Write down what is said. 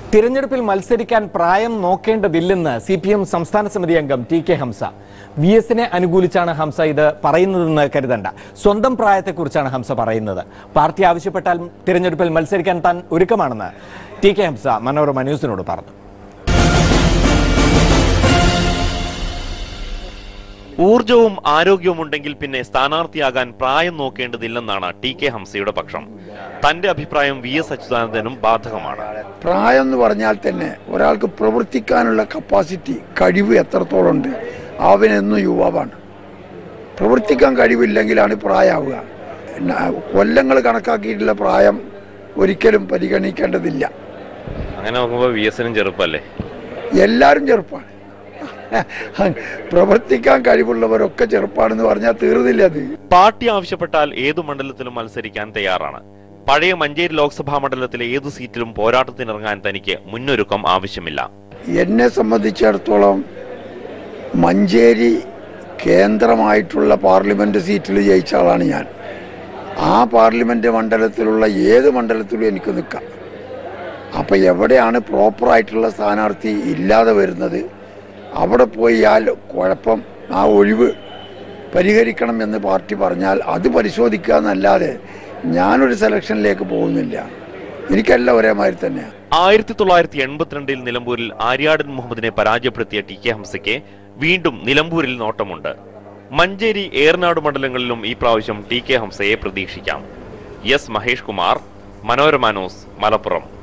തിരഞ്ഞെടുപ്പിൽ മത്സരിക്കാൻ പ്രായം നോക്കേണ്ടതില്ലെന്ന് സി പി എം സംസ്ഥാന സമിതി അംഗം ടി കെ ഹംസ വി എസിനെ അനുകൂലിച്ചാണ് ഹംസ ഇത് പറയുന്നതെന്ന് കരുതണ്ട സ്വന്തം പ്രായത്തെക്കുറിച്ചാണ് ഹംസ പറയുന്നത് പാർട്ടി ആവശ്യപ്പെട്ടാൽ തിരഞ്ഞെടുപ്പിൽ മത്സരിക്കാൻ താൻ ഒരുക്കമാണെന്ന് ടി കെ ഹംസ മനോരമ ന്യൂസിനോട് പറഞ്ഞു ഊർജവും ആരോഗ്യവും ഉണ്ടെങ്കിൽ പിന്നെ സ്ഥാനാർത്ഥിയാകാൻ പ്രായം നോക്കേണ്ടതില്ലെന്നാണ് ടി കെ ഹംസയുടെ പക്ഷം തന്റെ അഭിപ്രായം വി എസ് അച്യുതാനന്ദനും ബാധകമാണ് പ്രായം എന്ന് പറഞ്ഞാൽ തന്നെ ഒരാൾക്ക് പ്രവർത്തിക്കാനുള്ള കപ്പാസിറ്റി കഴിവ് എത്രത്തോളം ഉണ്ട് അവനെന്നും യുവാവാണ് പ്രവർത്തിക്കാൻ കഴിവില്ലെങ്കിലാണ് പ്രായമാവുക കൊല്ലങ്ങൾ കണക്കാക്കിയിട്ടുള്ള പ്രായം ഒരിക്കലും പരിഗണിക്കേണ്ടതില്ല അങ്ങനെ നോക്കുമ്പോൾ വി എസിനും ചെറുപ്പല്ലേ എല്ലാവരും ചെറുപ്പാണ് പ്രവർത്തിക്കാൻ കഴിവുള്ളവരൊക്കെ ചെറുപ്പാണെന്ന് പറഞ്ഞാൽ തീർന്നില്ല അത് പാർട്ടി ആവശ്യപ്പെട്ടാൽ ഏതു മണ്ഡലത്തിലും മത്സരിക്കാൻ തയ്യാറാണ് പഴയ മഞ്ചേരി ലോക്സഭാ മണ്ഡലത്തിലെ ഏതു സീറ്റിലും പോരാട്ടത്തിനിറങ്ങാൻ തനിക്ക് മുന്നൊരുക്കം ആവശ്യമില്ല എന്നെ സംബന്ധിച്ചിടത്തോളം മഞ്ചേരി കേന്ദ്രമായിട്ടുള്ള പാർലമെന്റ് സീറ്റിൽ ജയിച്ച ആളാണ് ഞാൻ ആ പാർലമെന്റ് മണ്ഡലത്തിലുള്ള ഏത് മണ്ഡലത്തിലും എനിക്ക് നിൽക്കാം അപ്പൊ എവിടെയാണ് പ്രോപ്പറായിട്ടുള്ള സ്ഥാനാർത്ഥി ഇല്ലാതെ വരുന്നത് അവിടെ പോയി ആ കുഴപ്പം ആ ഒഴിവ് പരിഹരിക്കണം എന്ന് പാർട്ടി പറഞ്ഞാൽ അത് പരിശോധിക്കുക എന്നല്ലാതെ ഞാനൊരു സെലക്ഷനിലേക്ക് പോകുന്നില്ല എനിക്കെല്ലാം ഒരേമാതിരി തന്നെയാണ് ആയിരത്തി തൊള്ളായിരത്തി എൺപത്തിരണ്ടിൽ നിലമ്പൂരിൽ ആര്യാടൻ മുഹമ്മദിനെ പരാജയപ്പെടുത്തിയ ടി കെ ഹംസയ്ക്ക് വീണ്ടും നിലമ്പൂരിൽ നോട്ടമുണ്ട് മഞ്ചേരി ഏറനാട് മണ്ഡലങ്ങളിലും ഈ പ്രാവശ്യം ടി കെ ഹംസയെ പ്രതീക്ഷിക്കാം എസ് മഹേഷ് കുമാർ മനോരമ ന്യൂസ് മലപ്പുറം